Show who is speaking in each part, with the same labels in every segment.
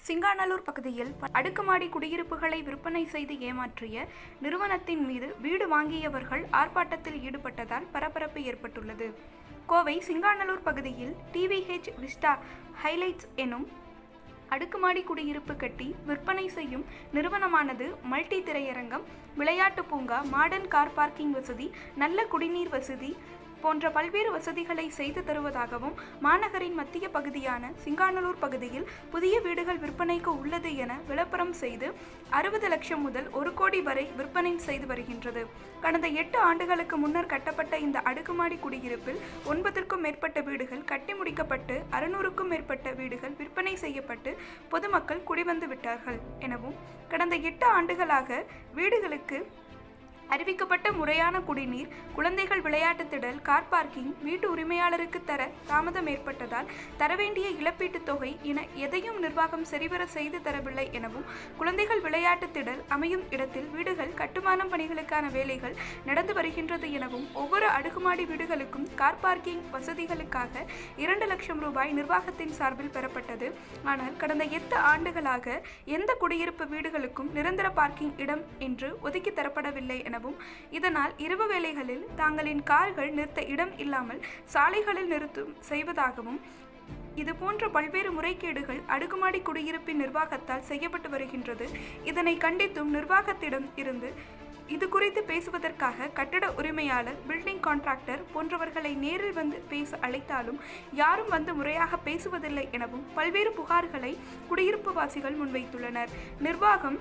Speaker 1: சிங்காநல்லூர் பகுதியில் ப- அடுக்குமாடி குடியிருப்புகளை விற்பனை செய்து ஏமாற்றிய நிறுவனத்தின் மீது வீடு வாங்கியவர்கள் ஆர்ப்பாட்டத்தில் ஈடுபட்டதால் பரபரப்பு ஏற்பட்டுள்ளது கோவை சிங்காநல்லூர் பகுதியில் டிவிஹெச் விஸ்டா ஹைலைட்ஸ் எனும் அடுக்குமாடி குடியிருப்பு கட்டி விற்பனை செய்யும் நிறுவனமானது மல்டி திரையரங்கம் விளையாட்டு பூங்கா மாடர்ன் கார் பார்க்கிங் வசதி நல்ல குடிநீர் வசதி போன்ற பல்வேறு வசதிகளை செய்து தருவதாகவும் மாநகரின் மத்திய பகுதியான சிங்காநல்லூர் பகுதியில் புதிய வீடுகள் விற்பனைக்கு உள்ளது என விளம்பரம் செய்து அறுபது லட்சம் முதல் ஒரு கோடி வரை விற்பனை செய்து வருகின்றது கடந்த எட்டு ஆண்டுகளுக்கு முன்னர் கட்டப்பட்ட இந்த அடுக்குமாடி குடியிருப்பில் ஒன்பதற்கும் மேற்பட்ட வீடுகள் கட்டி முடிக்கப்பட்டு அறுநூறுக்கும் மேற்பட்ட வீடுகள் விற்பனை செய்யப்பட்டு பொதுமக்கள் குடிவந்து விட்டார்கள் எனவும் கடந்த எட்டு ஆண்டுகளாக வீடுகளுக்கு அறிவிக்கப்பட்ட முறையான குடிநீர் குழந்தைகள் விளையாட்டு திடல் கார் பார்க்கிங் வீட்டு உரிமையாளருக்கு தர தாமதம் ஏற்பட்டதால் தர வேண்டிய இழப்பீட்டுத் தொகை என எதையும் நிர்வாகம் சரிவர செய்து தரவில்லை எனவும் குழந்தைகள் விளையாட்டு திடல் அமையும் இடத்தில் வீடுகள் கட்டுமானம் பணிகளுக்கான வேலைகள் நடந்து வருகின்றது எனவும் ஒவ்வொரு அடுக்குமாடி வீடுகளுக்கும் கார் பார்க்கிங் வசதிகளுக்காக இரண்டு லட்சம் ரூபாய் நிர்வாகத்தின் சார்பில் பெறப்பட்டது ஆனால் கடந்த எட்டு ஆண்டுகளாக எந்த குடியிருப்பு வீடுகளுக்கும் நிரந்தர பார்க்கிங் இடம் என்று ஒதுக்கி தரப்படவில்லை எனவும் இதனால் இரவு வேளைகளில் தாங்களின் கார்கள் நிறுத்த இடம் இல்லாமல் சாலைகளில் நிறுத்தும் செய்வதாகவும் இது போன்ற பல்வேறு முறைகேடுகள் அடுக்குமாடி குடியிருப்பின் நிர்வாகத்தால் செய்யப்பட்டு வருகின்றது இதனை கண்டித்தும் நிர்வாகத்திடம் இருந்து இது குறித்து பேசுவதற்காக கட்டட உரிமையாளர் பில்டிங் கான்ட்ராக்டர் போன்றவர்களை நேரில் வந்து பேச அழைத்தாலும் யாரும் வந்து முறையாக பேசுவதில்லை எனவும் பல்வேறு புகார்களை குடியிருப்பு வாசிகள் முன்வைத்துள்ளனர் நிர்வாகம்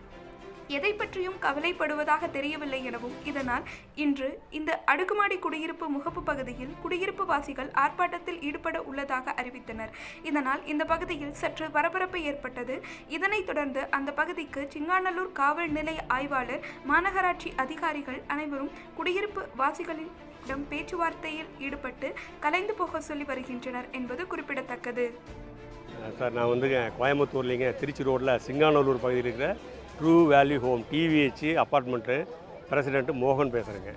Speaker 1: எதை பற்றியும் கவலைப்படுவதாக தெரியவில்லை எனவும் இதனால் இன்று இந்த அடுக்குமாடி குடியிருப்பு முகப்பு பகுதியில் குடியிருப்பு வாசிகள் ஆர்ப்பாட்டத்தில் ஈடுபட உள்ளதாக அறிவித்தனர் இதனால் இந்த பகுதியில் சற்று பரபரப்பு ஏற்பட்டது இதனைத் தொடர்ந்து அந்த பகுதிக்கு சிங்காநல்லூர் காவல் நிலைய ஆய்வாளர் மாநகராட்சி அதிகாரிகள் அனைவரும் குடியிருப்பு வாசிகளிடம் பேச்சுவார்த்தையில் ஈடுபட்டு கலைந்து போக சொல்லி வருகின்றனர் என்பது குறிப்பிடத்தக்கது
Speaker 2: சார் நான் வந்துங்க கோயம்புத்தூர்லேங்க திருச்சி ரோட்டில் சிங்கானூர் பகுதியில் இருக்கிற true value home TVH apartment president மோகன் பேசுகிறேங்க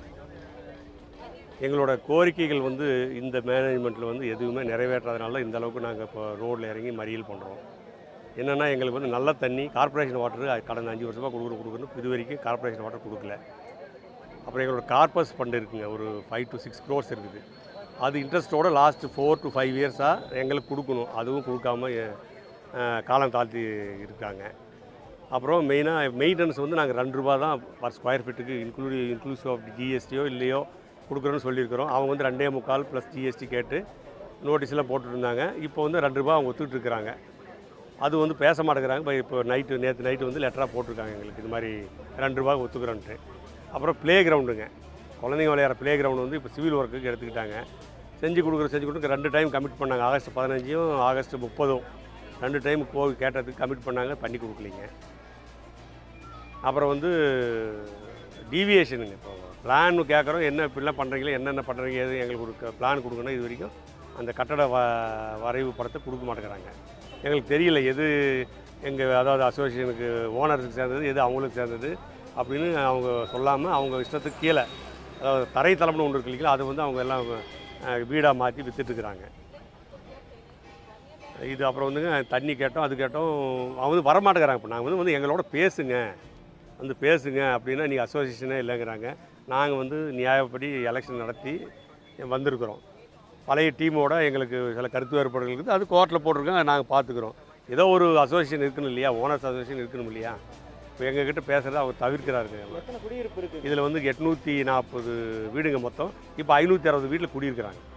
Speaker 2: எங்களோட கோரிக்கைகள் வந்து இந்த மேனேஜ்மெண்ட்டில் வந்து எதுவுமே நிறைவேற்றாதனால இந்த அளவுக்கு நாங்கள் இப்போ ரோட்டில் இறங்கி மறியல் பண்ணுறோம் என்னென்னா எங்களுக்கு வந்து நல்ல தண்ணி கார்ப்பரேஷன் வாட்டர் கடந்த அஞ்சு வருஷமாக கொடுக்குற கொடுக்குறோம் இது வரைக்கும் கார்ப்பரேஷன் வாட்டர் கொடுக்கல அப்புறம் எங்களோட கார்பஸ் ஃபண்ட் இருக்குங்க ஒரு ஃபைவ் டு சிக்ஸ் க்ரோர்ஸ் இருக்குது அது இன்ட்ரெஸ்ட்டோட லாஸ்ட் ஃபோர் டு ஃபைவ் இயர்ஸாக எங்களுக்கு கொடுக்கணும் அதுவும் கொடுக்காம அஹ், காலம் தாழ்த்தி இருக்காங்க அப்புறம் மெயினாக மெயின்டெனன்ஸ் வந்து நாங்கள் ரெண்டு ரூபா தான் பர் ஸ்கொயர் ஃபீட்டுக்கு இன்க்ளூடி இன்க்ளூசிவ் ஆஃப் ஜிஎஸ்டியோ இல்லையோ கொடுக்குறோன்னு சொல்லியிருக்கிறோம் அவங்க வந்து ரெண்டே முக்கால் ப்ளஸ் ஜிஎஸ்டி கேட்டு நோட்டீஸ்லாம் போட்டுட்டு இருந்தாங்க இப்போ வந்து ரெண்டு ரூபா அவங்க ஒத்துக்கிட்டு இருக்கிறாங்க அது வந்து பேச மாட்டேங்கிறாங்க இப்போ இப்போ நைட்டு நேற்று நைட்டு வந்து லெட்டராக போட்டிருக்காங்க எங்களுக்கு இது மாதிரி ரெண்டு ரூபா ஒத்துக்கிறோன்ட்டு அப்புறம் ப்ளே கிரவுண்டுங்க குழந்தைங்க விளையாடுற ப்ளே கிரவுண்டு வந்து இப்போ சிவில் ஒர்க்குக்கு எடுத்துக்கிட்டாங்க செஞ்சு கொடுக்குற செஞ்சு கொடுக்க ரெண்டு டைம் கமிட் பண்ணாங்க ஆகஸ்ட் பதினஞ்சும் ஆகஸ்ட் முப்பதும் ரெண்டு டைம் போய் கேட்டதுக்கு கமிட் பண்ணாங்க பண்ணி கொடுக்கலிங்க அப்புறம் வந்து டீவியேஷனுங்க இப்போ பிளான் கேட்குறோம் என்ன இப்படிலாம் பண்ணுறீங்களோ என்னென்ன பண்ணுறீங்க எது எங்களுக்கு ஒரு பிளான் கொடுக்கணும் இது வரைக்கும் அந்த கட்டட வ வரைவு படத்தை கொடுக்க மாட்டேங்கிறாங்க எங்களுக்கு தெரியல எது எங்கள் அதாவது அசோசியேஷனுக்கு ஓனர்ஸுக்கு சேர்ந்தது எது அவங்களுக்கு சேர்ந்தது அப்படின்னு அவங்க சொல்லாமல் அவங்க இஷ்டத்துக்கு கீழே அதாவது தரைத்தளம்னு ஒன்று இருக்கு இல்லைங்களா அது வந்து அவங்க எல்லாம் வீடாக மாற்றி விற்றுட்டுருக்குறாங்க இது அப்புறம் வந்துங்க தண்ணி கேட்டோம் அது கேட்டோம் அவங்க வந்து வரமாட்டேங்கிறாங்க இப்போ நாங்கள் வந்து வந்து எங்களோட பேசுங்க வந்து பேசுங்க அப்படின்னா நீங்கள் அசோசியேஷனே இல்லைங்கிறாங்க நாங்கள் வந்து நியாயப்படி எலெக்ஷன் நடத்தி வந்திருக்கிறோம் பழைய டீமோட எங்களுக்கு சில கருத்து வேறுபாடுகள் இருக்குது அது கோர்ட்டில் போட்டிருக்கோம் நாங்கள் பார்த்துக்குறோம் ஏதோ ஒரு அசோசியேஷன் இருக்கணும் இல்லையா ஓனர்ஸ் அசோசியேஷன் இருக்கணும் இல்லையா இப்போ எங்ககிட்ட பேசுகிறத அவர் தவிர்க்கிறாருங்க
Speaker 3: எத்தனை குடியிருப்பு இருக்கு
Speaker 2: இதில் வந்து எட்நூற்றி நாற்பது வீடுங்க மொத்தம் இப்போ ஐநூற்றி அறுபது வீட்டில் குடியிருக்கிறாங்க